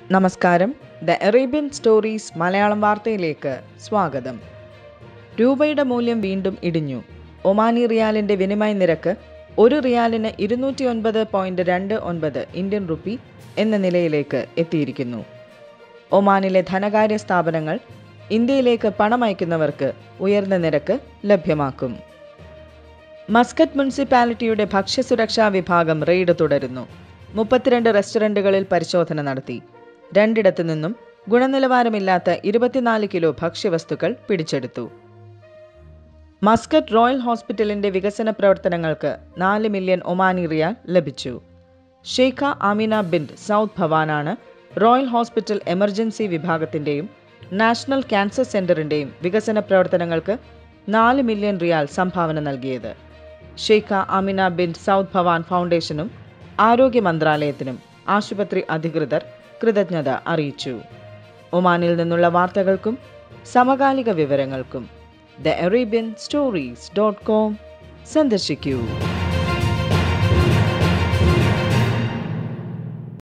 നമസ്കാരം the Arabian stories Malayalam വാർത്തയിലേക്ക് സ്വാഗതം രൂപയുടെ മൂല്യം വീണ്ടും ഇടിഞ്ഞു ഒമാനി റിയാലിന്റെ വിനിമയ നിരക്ക് ഒരു റിയാലിന് ഇരുന്നൂറ്റി ഒൻപത് പോയിന്റ് രണ്ട് ഒൻപത് ഇന്ത്യൻ റുപ്പി എന്ന നിലയിലേക്ക് എത്തിയിരിക്കുന്നു ഒമാനിലെ ധനകാര്യ സ്ഥാപനങ്ങൾ ഇന്ത്യയിലേക്ക് പണം അയക്കുന്നവർക്ക് ഉയർന്ന നിരക്ക് ലഭ്യമാക്കും മസ്കറ്റ് മുനിസിപ്പാലിറ്റിയുടെ ഭക്ഷ്യസുരക്ഷാ വിഭാഗം റെയ്ഡ് തുടരുന്നു മുപ്പത്തിരണ്ട് റെസ്റ്റോറന്റുകളിൽ പരിശോധന നടത്തി രണ്ടിടത്തു നിന്നും ഗുണനിലവാരമില്ലാത്ത ഇരുപത്തിനാല് കിലോ ഭക്ഷ്യവസ്തുക്കൾ പിടിച്ചെടുത്തു മസ്കറ്റ് റോയൽ ഹോസ്പിറ്റലിന്റെ വികസന പ്രവർത്തനങ്ങൾക്ക് നാല് മില്യൺ ഒമാനി റിയാൽ ലഭിച്ചു ഷെയ്ഖ ആമിന ബിൻഡ് സൗത്ത് ഭവാനാണ് റോയൽ ഹോസ്പിറ്റൽ എമർജൻസി വിഭാഗത്തിന്റെയും നാഷണൽ ക്യാൻസർ സെന്ററിന്റെയും വികസന പ്രവർത്തനങ്ങൾക്ക് നാല് മില്യൺ റിയാൽ സംഭാവന നൽകിയത് ഷെയ്ഖ ആമിന ബിൻഡ് സൗത്ത് ഭവാൻ ഫൗണ്ടേഷനും ആരോഗ്യ മന്ത്രാലയത്തിനും ആശുപത്രി അധികൃതർ കൃതജ്ഞത അറിയിച്ചു ഒമാനിൽ നിന്നുള്ള വാർത്തകൾക്കും സമകാലിക വിവരങ്ങൾക്കും the Arabian stories dot com സന്ദർശിക്കൂ